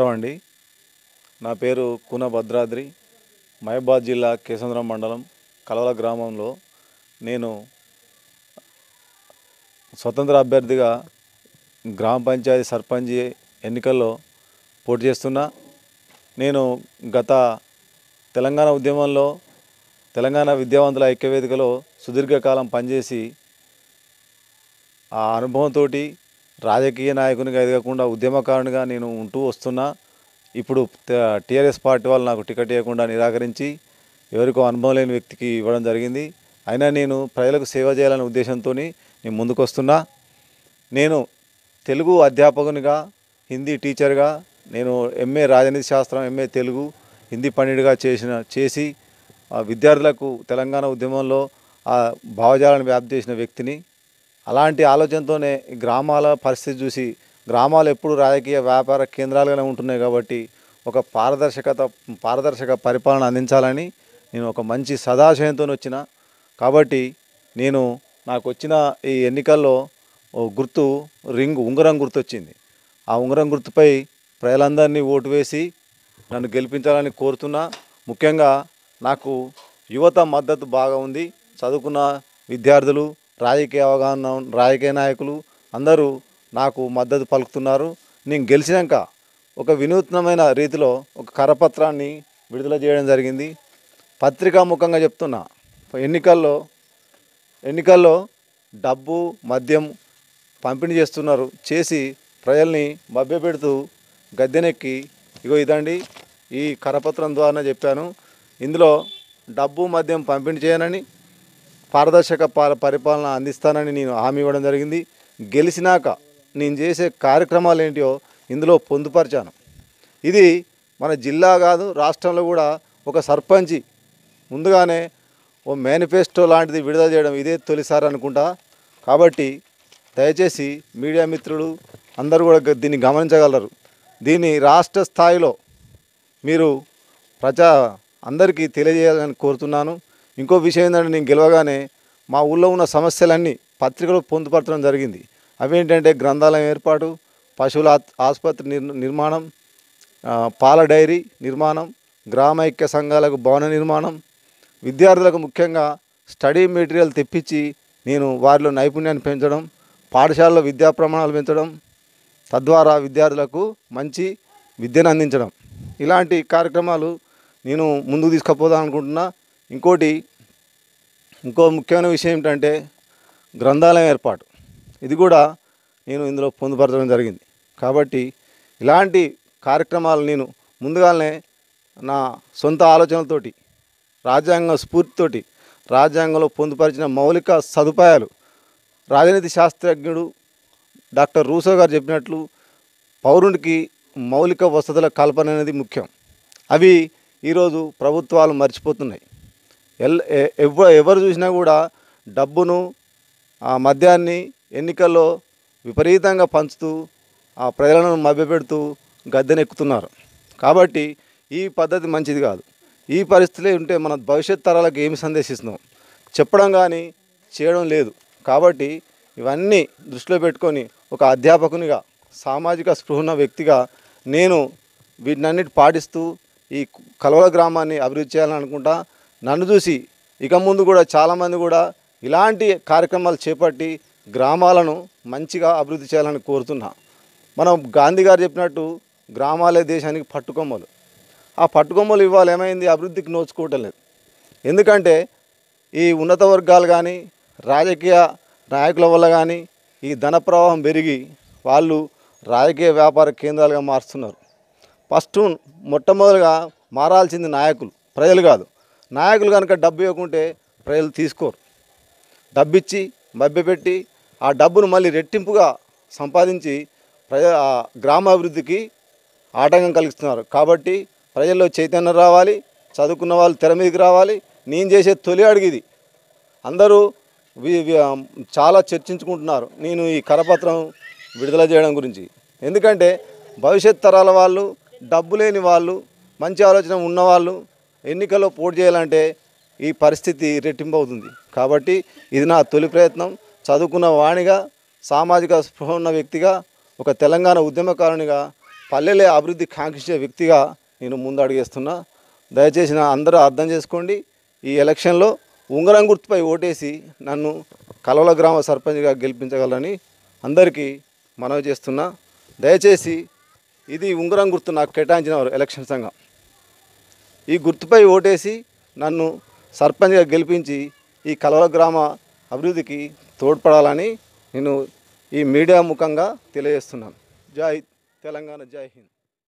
అండి నా పేరు కూన భద్రాద్రి మహబాద్ జిల్లా కేసంద్రం మండలం కలవల గ్రామంలో నేను స్వతంత్ర అభ్యర్థిగా గ్రామ పంచాయతీ సర్పంచ్ ఎన్నికల్లో పోటీ చేస్తున్నా నేను గత తెలంగాణ ఉద్యమంలో తెలంగాణ విద్యావంతుల ఐక్యవేదికలో సుదీర్ఘకాలం పనిచేసి ఆ అనుభవంతో రాజకీయ నాయకునిగా ఎదగకుండా ఉద్యమకారునిగా నేను ఉంటూ వస్తున్నా ఇప్పుడు టీఆర్ఎస్ పార్టీ వాళ్ళు నాకు టికెట్ ఇవ్వకుండా నిరాకరించి ఎవరికో అనుభవం లేని వ్యక్తికి ఇవ్వడం జరిగింది అయినా నేను ప్రజలకు సేవ చేయాలనే ఉద్దేశంతో నేను ముందుకు వస్తున్నా నేను తెలుగు అధ్యాపకునిగా హిందీ టీచర్గా నేను ఎంఏ రాజనీతి శాస్త్రం ఎంఏ తెలుగు హిందీ పండితుడిగా చేసిన చేసి ఆ విద్యార్థులకు తెలంగాణ ఉద్యమంలో ఆ భావజాలను వ్యాప్తి చేసిన వ్యక్తిని అలాంటి ఆలోచనతోనే ఈ గ్రామాల పరిస్థితి చూసి గ్రామాలు ఎప్పుడు రాజకీయ వ్యాపార కేంద్రాలుగానే ఉంటున్నాయి కాబట్టి ఒక పారదర్శకత పారదర్శక పరిపాలన అందించాలని నేను ఒక మంచి సదాశయంతో వచ్చిన కాబట్టి నేను నాకు వచ్చిన ఈ ఎన్నికల్లో ఓ గుర్తు రింగ్ ఉంగరం గుర్తు వచ్చింది ఆ ఉంగరం గుర్తుపై ప్రజలందరినీ ఓటు వేసి నన్ను గెలిపించాలని కోరుతున్నా ముఖ్యంగా నాకు యువత మద్దతు బాగా ఉంది చదువుకున్న విద్యార్థులు రాజకీయ అవగాహన రాజకీయ నాయకులు అందరూ నాకు మద్దతు పలుకుతున్నారు నేను గెలిచినాక ఒక వినూత్నమైన రీతిలో ఒక కరపత్రాన్ని విడుదల చేయడం జరిగింది పత్రికా ముఖంగా చెప్తున్నా ఎన్నికల్లో ఎన్నికల్లో డబ్బు మద్యం పంపిణీ చేస్తున్నారు చేసి ప్రజల్ని మభ్యపెడుతూ గద్దెనెక్కి ఇగో ఇదండి ఈ కరపత్రం ద్వారా చెప్పాను ఇందులో డబ్బు మద్యం పంపిణీ చేయనని పారదర్శక పాల పరిపాలన అందిస్తానని నేను హామీ ఇవ్వడం జరిగింది గెలిచినాక నేను చేసే కార్యక్రమాలు ఏంటియో ఇందులో పొందుపరిచాను ఇది మన జిల్లా కాదు రాష్ట్రంలో కూడా ఒక సర్పంచి ముందుగానే ఓ మేనిఫెస్టో లాంటిది విడుదల చేయడం ఇదే తొలిసారి అనుకుంటా కాబట్టి దయచేసి మీడియా మిత్రులు అందరూ కూడా గ- దీన్ని గమనించగలరు దీన్ని రాష్ట్ర స్థాయిలో మీరు ప్రజా అందరికీ తెలియజేయాలని కోరుతున్నాను ఇంకో విషయం ఏంటంటే నేను గెలవగానే మా ఊళ్ళో ఉన్న సమస్యలన్నీ పత్రికలో పొందుపరచడం జరిగింది అవేంటంటే గ్రంథాలయం ఏర్పాటు పశువుల ఆత్- ఆసుపత్రి నిర్ నిర్మాణం ఆ, పాల డైరీ నిర్మాణం గ్రామైక్య సంఘాలకు భవన నిర్మాణం విద్యార్థులకు ముఖ్యంగా స్టడీ మెటీరియల్ తెప్పించి నేను వారిలో నైపుణ్యాన్ని పెంచడం పాఠశాలలో విద్యా ప్రమాణాలు పెంచడం తద్వారా విద్యార్థులకు మంచి విద్యను అందించడం ఇలాంటి కార్యక్రమాలు నేను ముందుకు తీసుకుపోదాం అనుకుంటున్నా ఇంకోటి ఇంకో ముఖ్యమైన విషయం ఏంటంటే గ్రంథాలయం ఏర్పాటు ఇది కూడా నేను ఇందులో పొందుపరచడం జరిగింది కాబట్టి ఇలాంటి కార్యక్రమాలు నేను ముందుగానే నా సొంత ఆలోచనలతోటి రాజ్యాంగ స్ఫూర్తితోటి రాజ్యాంగంలో పొందుపరిచిన మౌలిక సదుపాయాలు రాజనీతి శాస్త్రజ్ఞుడు డాక్టర్ రూసో గారు చెప్పినట్లు పౌరునికి మౌలిక వసతుల కల్పన అనేది ముఖ్యం అవి ఈరోజు ప్రభుత్వాలు మర్చిపోతున్నాయి ఎల్ ఎ- ఎవ ఎవరు చూసినా కూడా డబ్బును ఆ మద్యాన్ని ఎన్నికల్లో విపరీతంగా పంచుతూ ఆ ప్రజలను మభ్యపెడుతూ గద్దెనెక్కుతున్నారు కాబట్టి ఈ పద్ధతి మంచిది కాదు ఈ పరిస్థితులే ఉంటే మన భవిష్యత్ తరాలకు ఏమి సందేశిస్తున్నాం చెప్పడం కానీ చేయడం లేదు కాబట్టి ఇవన్నీ దృష్టిలో పెట్టుకొని ఒక అధ్యాపకునిగా సామాజిక స్పృహన్న వ్యక్తిగా నేను వీటినన్నిటి పాటిస్తూ ఈ కలవల గ్రామాన్ని అభివృద్ధి చేయాలని అనుకుంటా నన్ను చూసి ఇక ముందు కూడా చాలామంది కూడా ఇలాంటి కార్యక్రమాలు చేపట్టి గ్రామాలను మంచిగా అభివృద్ధి చేయాలని కోరుతున్నా మనం గాంధీ గారు చెప్పినట్టు గ్రామాలే దేశానికి పట్టుకొమ్మలు ఆ పట్టుకొమ్మలు ఇవాళ ఏమైంది అభివృద్ధికి నోచుకోవటం లేదు ఎందుకంటే ఈ ఉన్నత వర్గాలు కానీ రాజకీయ నాయకుల వల్ల కానీ ఈ ధన ప్రవాహం పెరిగి వాళ్ళు రాజకీయ వ్యాపార కేంద్రాలుగా మారుస్తున్నారు ఫస్ట్ మొట్టమొదటిగా మారాల్సింది నాయకులు ప్రజలు కాదు నాయకులు కనుక డబ్బు ఇవ్వకుంటే ప్రజలు తీసుకోరు డబ్బిచ్చి మభ్యపెట్టి ఆ డబ్బును మళ్ళీ రెట్టింపుగా సంపాదించి ప్రజ ఆ గ్రామాభివృద్ధికి ఆటంకం కలిగిస్తున్నారు కాబట్టి ప్రజల్లో చైతన్యం రావాలి చదువుకున్న వాళ్ళు తెర మీదకి రావాలి నేను చేసే తొలి అడుగు ఇది అందరూ వి- వి- చాలా చర్చించుకుంటున్నారు నేను ఈ కరపత్రం విడుదల చేయడం గురించి ఎందుకంటే భవిష్యత్ తరాల వాళ్ళు డబ్బు లేని వాళ్ళు మంచి ఆలోచన ఉన్నవాళ్ళు ఎన్నికల్లో పోటీ చేయాలంటే ఈ పరిస్థితి రెట్టింపు అవుతుంది కాబట్టి ఇది నా తొలి ప్రయత్నం చదువుకున్న వాణిగా సామాజిక స్పృహ ఉన్న వ్యక్తిగా ఒక తెలంగాణ ఉద్యమకారునిగా పల్లెలే అభివృద్ధి కాంక్షించే వ్యక్తిగా నేను ముందు అడిగేస్తున్నా దయచేసి నా అందరూ అర్థం చేసుకోండి ఈ ఎలక్షన్లో ఉంగరం గుర్తుపై ఓటేసి నన్ను కలవల గ్రామ సర్పంచ్గా గెలిపించగలని అందరికీ మనవి చేస్తున్నా దయచేసి ఇది ఉంగరం గుర్తు నాకు కేటాయించిన వారు ఎలక్షన్ సంఘం ఈ గుర్తుపై ఓటేసి నన్ను సర్పంచ్గా గెలిపించి ఈ కలవల గ్రామ అభివృద్ధికి తోడ్పడాలని నేను ఈ మీడియా ముఖంగా తెలియజేస్తున్నాను జై తెలంగాణ జై హింద్